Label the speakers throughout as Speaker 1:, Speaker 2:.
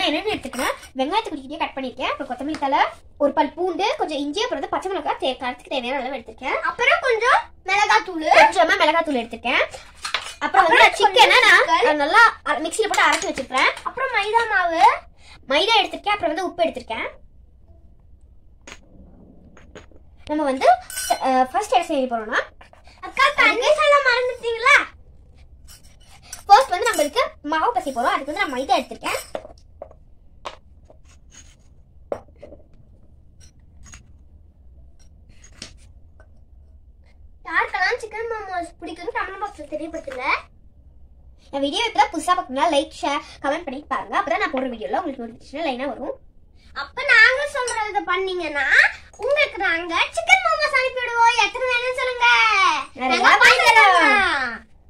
Speaker 1: நான் என்னென்ன எடுத்துக்கிறேன் வெங்காயத்தை குட்டிக்கிட்டே கட் பண்ணியிருக்கேன் அப்புறம் கொத்தமல்லி தலை ஒரு பல் பூண்டு கொஞ்சம் இஞ்சி அப்புறம் வந்து பச்சை மிளகாய் தே கருத்துக்கு தேவையான அளவு எடுத்திருக்கேன்
Speaker 2: அப்புறம் கொஞ்சம் மிளகாய் தூள்
Speaker 1: கொஞ்சமா மிளகாய் தூள் எடுத்திருக்கேன் அப்புறம் வந்து
Speaker 2: அப்புறம்
Speaker 1: சிக்கனை நான்
Speaker 2: கொஞ்சம்
Speaker 1: நான் நல்லா மிக்சியில் போட்டு அரைச்சி வச்சிருக்கேன்
Speaker 2: அப்புறம் மைதா மாவு
Speaker 1: மைதா எடுத்திருக்கேன் அப்புறம் வந்து உப்பு எடுத்திருக்கேன் நம்ம வந்து ஃபர்ஸ்ட் என்ன செய்ய போறோம்னா
Speaker 2: அக்கா தண்ணி சொல்ல மறந்துட்டீங்களா
Speaker 1: ஃபர்ஸ்ட் வந்து நம்மளுக்கு மாவு பசி போறோம் அதுக்கு வந்து நான் மைதா எடுத்திருக்கேன்
Speaker 2: யாருக்கெல்லாம் சிக்கன் மோமோஸ் பிடிக்கும் கமெண்ட் பாக்ஸ்ல தெரியப்படுத்துங்க
Speaker 1: நான் வீடியோ இப்போ புதுசாக பார்க்கணும்னா லைக் ஷேர் கமெண்ட் பண்ணி பாருங்க அப்பதான் நான் போடுற வீடியோல உங்களுக்கு நோட்டிஃபிகேஷன் லைனா வரும்
Speaker 2: அப்ப நாங்க சொல்றத பண்ணீங்கன்னா உங்களுக்கு நாங்க சிக்கன் மோமோஸ் அனுப்பிடுவோம் எத்தனை வேணும்னு சொல்லுங்க
Speaker 1: நிறைய
Speaker 2: நாங்க
Speaker 1: வாங்கி
Speaker 2: பண்ணி
Speaker 1: தரோம்.
Speaker 2: தரோம்.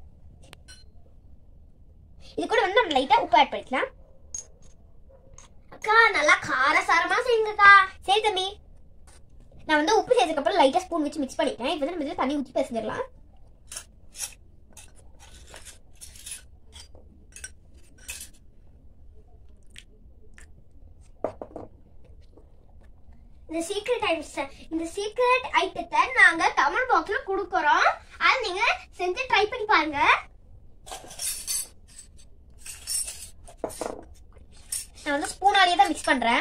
Speaker 1: இது கூட வந்து நம்ம லைட்டா உப்பு ஆட் பண்ணிக்கலாம்
Speaker 2: அக்கா நல்லா காரசாரமா செய்யுங்கக்கா
Speaker 1: சரி தம்பி நான் வந்து உப்பு சேர்த்ததுக்கு அப்புறம் லைட்டா ஸ்பூன் வச்சு மிக்ஸ் பண்ணிட்டேன் இப்போ வந்து நம்ம இதில் தண்ணி ஊற்றி பேசிடலாம்
Speaker 2: இந்த சீக்ரெட் ஐட்டம் இந்த சீக்ரெட் ஐட்டத்தை நாங்க கமெண்ட் பாக்ஸ்ல கொடுக்கறோம் அது நீங்க செஞ்சு ட்ரை பண்ணி பாருங்க
Speaker 1: நான் வந்து ஸ்பூனாலேயே தான் மிக்ஸ் பண்றேன்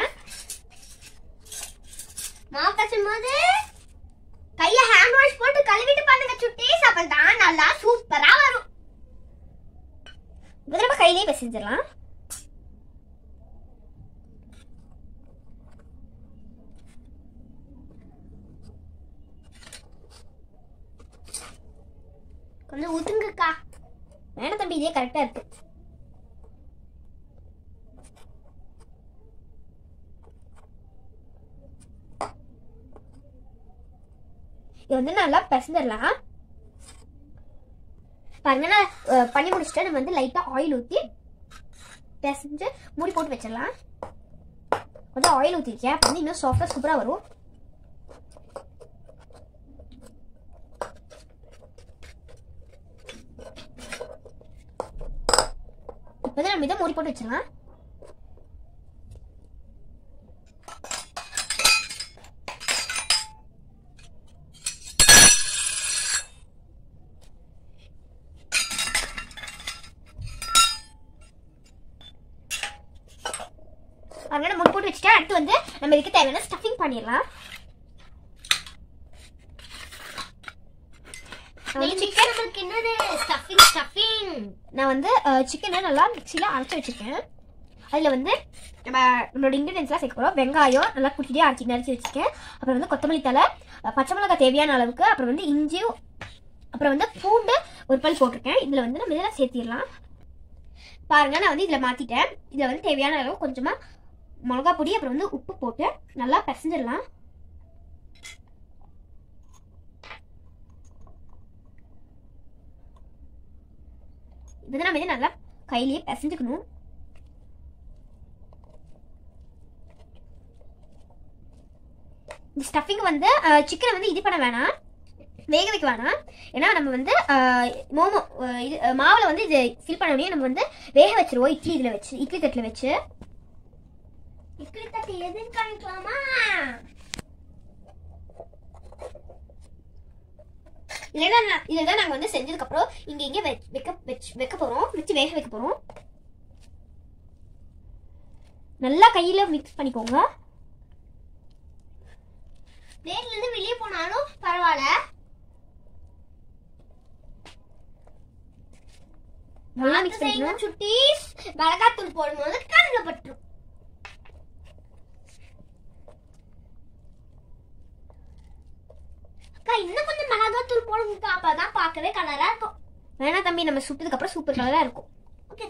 Speaker 2: மாவு கச்சும் போது கைய ஹேண்ட் வாஷ் போட்டு கழுவிட்டு பண்ணுங்க சுட்டீஸ் அப்பதான் நல்லா சூப்பரா வரும்
Speaker 1: இப்போ நம்ம கையிலேயே பிசைஞ்சிடலாம்
Speaker 2: கொஞ்சம் ஊத்துங்கக்கா
Speaker 1: வேணாம் தம்பி இதே கரெக்டா இருக்கு இது வந்து நல்லா பிசைஞ்சிடலாம் பாருங்க நான் அஹ், பண்ணி முடிச்சுட்டு நம்ம வந்து லைட்டா ஆயில் ஊத்தி பிசைஞ்சு மூடி போட்டு வச்சிடலாம் கொஞ்சம் ஆயில் ஊற்றிருக்கேன் அப்போ வந்து இன்னும் சாஃப்டாக சூப்பராக வரும் இப்போ வந்து நம்ம இதை மூடி போட்டு வச்சிடலாம் அதனால மூடி போட்டு வச்சுட்டேன் அடுத்து வந்து நம்ம இதுக்கு தேவையான ஸ்டஃபிங் பண்ணிடலாம் நான் வந்து
Speaker 2: சிக்கன் நம்மளுக்கு என்னது ஸ்டஃபிங் ஸ்டஃபிங்
Speaker 1: நான் வந்து சிக்கனை நல்லா மிக்சியில் அரைச்சி வச்சிருக்கேன் அதில் வந்து நம்ம நம்மளோட இன்க்ரீடியன்ஸ்லாம் சேர்க்க போகிறோம் வெங்காயம் நல்லா குட்டியே அரைச்சி நரைச்சி வச்சிருக்கேன் அப்புறம் வந்து கொத்தமல்லி தலை அஹ், பச்சை மிளகாய் தேவையான அளவுக்கு அப்புறம் வந்து இஞ்சியும் அப்புறம் வந்து பூண்டு ஒரு பல் போட்டிருக்கேன் இதில் வந்து நம்ம இதெல்லாம் சேர்த்திடலாம் பாருங்க நான் வந்து இதில் மாற்றிட்டேன் இதில் வந்து தேவையான அளவு கொஞ்சமாக மிளகா பொடி அப்புறம் வந்து உப்பு போட்டு நல்லா பிசைஞ்சிடலாம் இது நம்ம இதை நல்லா கையிலேயே பிசைஞ்சுக்கணும் இந்த ஸ்டஃபிங் வந்து சிக்கனை வந்து இது பண்ண வேணாம் வேக வைக்க வேணாம் ஏன்னா நம்ம வந்து அஹ், மோமோ அஹ், இது அஹ், மாவுல வந்து இது ஃபில் பண்ண உடனே நம்ம வந்து வேக வச்சிருவோம் இட்லி இதில் வச்சு இட்லி தட்டில் வச்சு
Speaker 2: இட்லி தட்டு எதுன்னு காமிக்கலாமா
Speaker 1: இல்லைன்னா இதில் தான் நாங்கள் வந்து செஞ்சதுக்கப்புறம் இங்கே இங்கே வைக்க வச்சு வைக்க போகிறோம் வச்சு வேக வைக்க போகிறோம் நல்லா கையில் மிக்ஸ் பண்ணிக்கோங்க
Speaker 2: பிளேட்ல இருந்து வெளியே போனாலும் பரவாயில்ல
Speaker 1: நல்லா
Speaker 2: பார்த்து
Speaker 1: மிக்ஸ்
Speaker 2: செய்யுங்க
Speaker 1: பண்ணிக்கணும்
Speaker 2: சுட்டீஸ் மிளகாத்தூள் போடும்போது கண்ணில் பட்டுரும் அக்கா இன்னும் கொஞ்சம் மிளகாத்தூள் போடுங்கக்கா அப்பதான் பார்க்கவே கலரா இருக்கும்
Speaker 1: வேணா தம்பி நம்ம சுட்டதுக்கப்புறம் சூப்பர் கலராக இருக்கும்
Speaker 2: ஓகே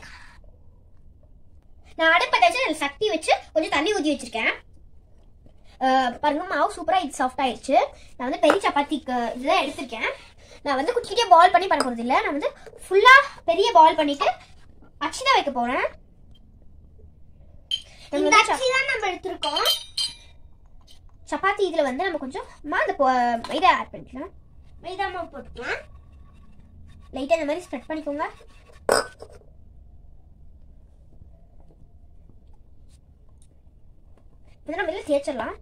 Speaker 1: நான் அடுப்பை வச்சு அதில் சக்தி வச்சு கொஞ்சம் தண்ணி ஊற்றி வச்சிருக்கேன் அஹ் பாருங்க மாவு சூப்பராக இது சாஃப்ட் ஆயிடுச்சு நான் வந்து பெரிய சப்பாத்திக்கு இதுதான் எடுத்திருக்கேன் நான் வந்து குட்டி குட்டியாக பால் பண்ணி பண்ண போகிறது இல்லை நான் வந்து ஃபுல்லாக பெரிய பால் பண்ணிட்டு அச்சு தான் வைக்க போகிறேன்
Speaker 2: இந்த அச்சி தான் நம்ம எடுத்திருக்கோம்
Speaker 1: சப்பாத்தி இதில் வந்து நம்ம கொஞ்சம் மா அந்த பொ- மைதா ஆட் பண்ணிக்கலாம்
Speaker 2: மைதா மாவு போட்டுக்கலாம்
Speaker 1: லைட்டாக இந்த மாதிரி ஸ்ப்ரெட் பண்ணிக்கோங்க இதை நம்ம இதில் தேய்ச்சிடலாம்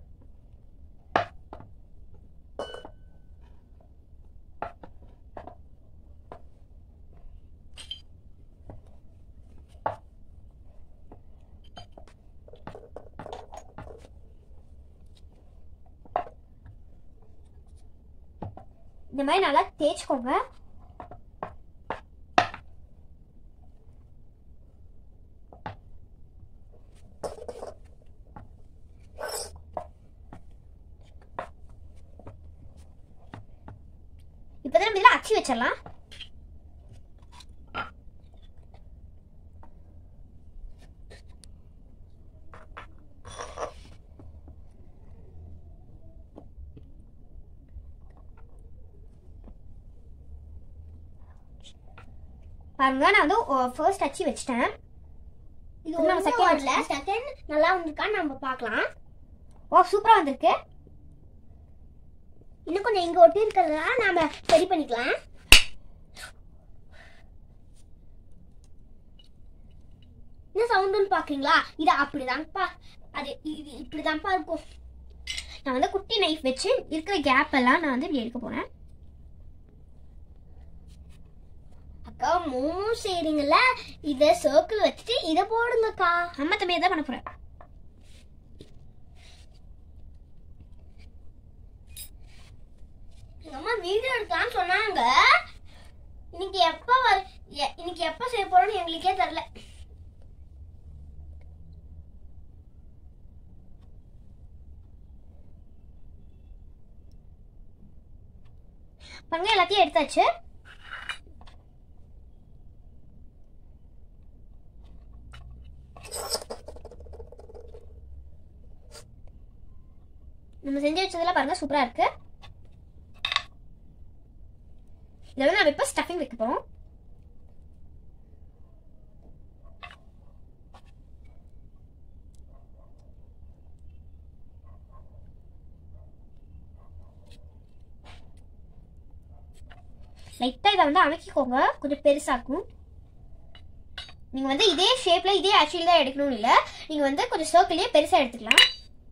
Speaker 1: இந்த மாதிரி நல்லா தேய்ச்சிக்கோங்க இப்போதான் நம்ம இதில் அச்சு வச்சிடலாம் பாருங்க நான் வந்து ஃபர்ஸ்ட் அச்சு வச்சிட்டேன்
Speaker 2: இது
Speaker 1: நம்ம
Speaker 2: நம்ம
Speaker 1: second
Speaker 2: செகண்ட் வரல செகண்ட் நல்லா வந்திருக்கான்னு நம்ம பார்க்கலாம்
Speaker 1: ஓ சூப்பரா வந்திருக்கு
Speaker 2: இன்னும் கொஞ்சம் இங்க ஒட்டி இருக்கிறதா நாம சரி பண்ணிக்கலாம் என்ன சவுண்டுன்னு பாக்குறீங்களா இது அப்படிதான்ப்பா அது இது இப்படிதான்ப்பா இருக்கும்
Speaker 1: நான் வந்து குட்டி நைஃப் வச்சு இருக்கிற கேப் எல்லாம் நான் வந்து இப்படி எடுக்க போறேன்
Speaker 2: அக்கா மோமோ செய்றீங்கல்ல இத சர்க்கிள் வச்சுட்டு இத போடுங்கக்கா
Speaker 1: அம்மா தம்பியை தான் பண்ண போறேன்
Speaker 2: எங்க அம்மா வீடியோ எடுக்கலாம்னு சொன்னாங்க இன்னைக்கு எப்ப வர எ- இன்னைக்கு எப்ப செய்ய போறோம்னு எங்களுக்கே தெரியல
Speaker 1: பாருங்க எல்லாத்தையும் எடுத்தாச்சு நம்ம செஞ்சு வச்சதெல்லாம் பாருங்க சூப்பரா இருக்கு இதெல்லாம் நம்ம இப்ப ஸ்டஃபிங் வைக்க போறோம் லைட்டா இதை வந்து அமைக்கிக்கோங்க கொஞ்சம் பெருசாக்கும் நீங்க வந்து இதே ஷேப்ல இதே ஆக்சுவலி தான் எடுக்கணும் இல்ல நீங்க வந்து கொஞ்சம் சர்க்கிள்லயே பெருசா எடுத்துக்கலாம்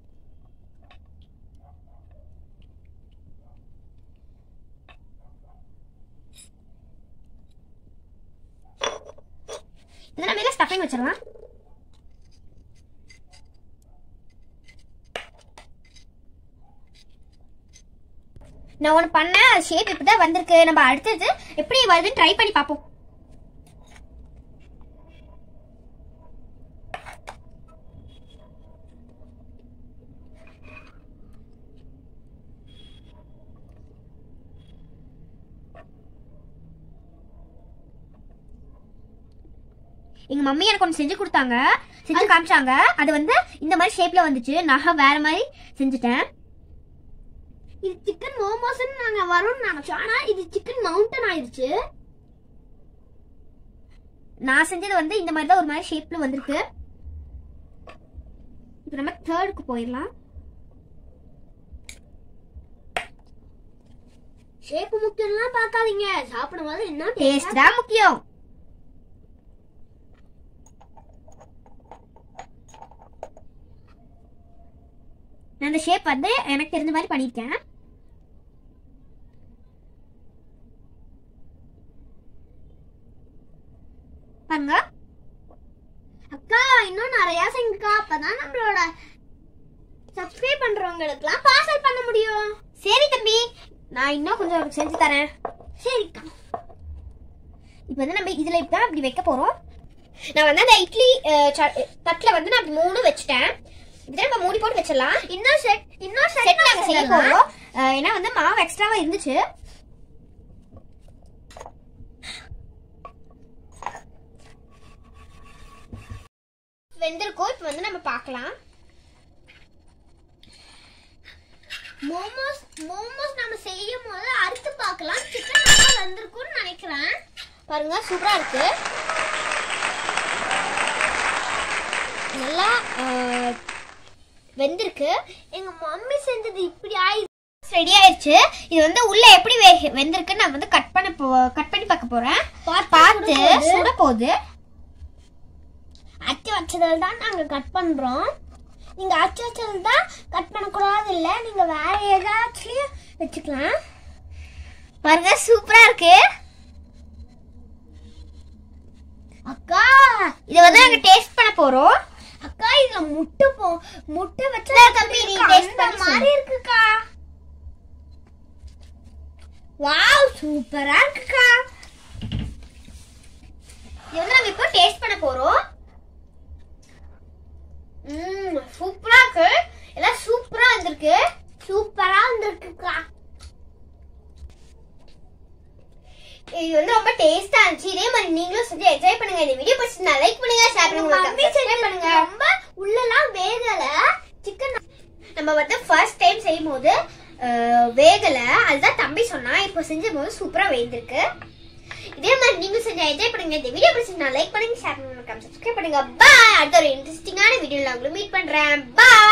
Speaker 1: இதை நம்ம இதில் ஸ்டஃபிங் வச்சிடலாம் நான் ஒன்று பண்ணேன் ஷேப் இப்படி தான் வந்திருக்கு நம்ம அடுத்தது எப்படி வருதுன்னு ட்ரை பண்ணி பார்ப்போம் எங்க மம்மி எனக்கு ஒன்று செஞ்சு கொடுத்தாங்க செஞ்சு காமிச்சாங்க அது வந்து இந்த மாதிரி ஷேப்ல வந்துச்சு நான் வேற மாதிரி செஞ்சுட்டேன்
Speaker 2: இது சிக்கன் மோமோஸ்னு நாங்க வரும்னு நினைச்சோம் ஆனா இது சிக்கன் மவுண்டன் ஆயிருச்சு
Speaker 1: நான் செஞ்சது வந்து இந்த மாதிரி தான் ஒரு மாதிரி ஷேப்ல வந்திருக்கு இப்போ நம்ம தேர்டுக்கு போயிடலாம்
Speaker 2: ஷேப் முக்கியம்லாம் பார்க்காதீங்க சாப்பிடும் போது என்ன
Speaker 1: டேஸ்ட் தான் முக்கியம் நான் இந்த ஷேப் வந்து எனக்கு தெரிஞ்ச மாதிரி பண்ணியிருக்கேன் பாருங்க
Speaker 2: அக்கா இன்னும் நிறைய செஞ்சுக்கா அப்பதான் நம்மளோட சப்ஸ்கிரைப் பண்றவங்களுக்குலாம் பார்சல் பண்ண முடியும்
Speaker 1: சரி தம்பி நான் இன்னும் கொஞ்சம் செஞ்சு தரேன்
Speaker 2: சரிக்கா
Speaker 1: இப்போ வந்து நம்ம இதுல இப்ப இப்படி வைக்க போறோம் நான் வந்து அந்த இட்லி அஹ், ச- தட்டுல வந்து நான் மூணு வச்சுட்டேன் இதை நம்ம மூடி போட்டு வச்சிடலாம்
Speaker 2: இன்னும் செட் இன்னும்
Speaker 1: செட்
Speaker 2: செட்
Speaker 1: நாங்க செய்ய போறோம் அஹ், ஏன்னா வந்து மாவு எக்ஸ்ட்ராவா இருந்துச்சு வெந்திருக்கும் இப்போ வந்து நம்ம பார்க்கலாம்
Speaker 2: மோமோஸ் மோமோஸ் நம்ம செய்யும் போது அறுத்து பார்க்கலாம் சிக்கன் நல்லா வந்திருக்கும்னு நினைக்கிறேன்
Speaker 1: பாருங்க சூப்பரா இருக்கு நல்லா அஹ், வெந்திருக்கு
Speaker 2: எங்க மம்மி செஞ்சது இப்படி ஆயி
Speaker 1: ரெடி ஆயிடுச்சு இது வந்து உள்ள எப்படி வே- வெந்திருக்குன்னு நான் வந்து கட் பண்ண போ கட் பண்ணி பார்க்க போறேன் பார்த்து
Speaker 2: சுட போகுது.
Speaker 1: சுட போகுது
Speaker 2: அச்சு வச்சதால் தான் நாங்க கட் பண்றோம் நீங்க அச்சு வச்சது தான் கட் பண்ணக்கூடாது இல்ல நீங்க வேற ஏதாச்சும் வச்சுக்கலாம்
Speaker 1: பாருங்க சூப்பரா இருக்கு
Speaker 2: அக்கா
Speaker 1: இதை வந்து நாங்க டேஸ்ட் பண்ண போறோம்
Speaker 2: அக்கா இதுல முட்டை போ முட்டை வச்சா
Speaker 1: இந்தா தம்பி, நீ
Speaker 2: இருக்கு.
Speaker 1: taste
Speaker 2: அந்த
Speaker 1: பண்ணி சொல்லு.
Speaker 2: மாதிரி இருக்குக்கா வாவ் சூப்பரா இருக்குக்கா
Speaker 1: இது வந்து நாங்க இப்போ டேஸ்ட் பண்ண போறோம் ம் சூப்பரா இருக்கு எல்லாம் சூப்பரா வந்திருக்கு
Speaker 2: சூப்பரா வந்திருக்குக்கா
Speaker 1: இது வந்து ரொம்ப டேஸ்டா இருந்துச்சு இதே மாதிரி நீங்களும் செஞ்சு என்ஜாய் பண்ணுங்க இந்த வீடியோ பிடிச்சிருந்தா லைக் பண்ணுங்க ஷேர் பண்ணுங்க
Speaker 2: மம்மி
Speaker 1: சப்ஸ்கிரைப் பண்ணுங்க
Speaker 2: ரொம்ப உள்ளலாம் வேகல சிக்கன்
Speaker 1: நம்ம வந்து ஃபர்ஸ்ட் டைம் செய்யும் போது அஹ், வேகல அதுதான் தம்பி சொன்னா இப்போ செஞ்ச போது சூப்பரா வேந்திருக்கு இதே மாதிரி நீங்களும் செஞ்சு என்ஜாய் பண்ணுங்க இந்த வீடியோ பிடிச்சிருந்தா லைக் பண்ணுங்க ஷேர் பண்ணுங்க சப்ஸ்கிரைப் பண்ணுங்க பாய் அடுத்த ஒரு இன்ட்ரெஸ்டிங்கான வீடியோல உங்களை மீட் பண்றேன் பாய்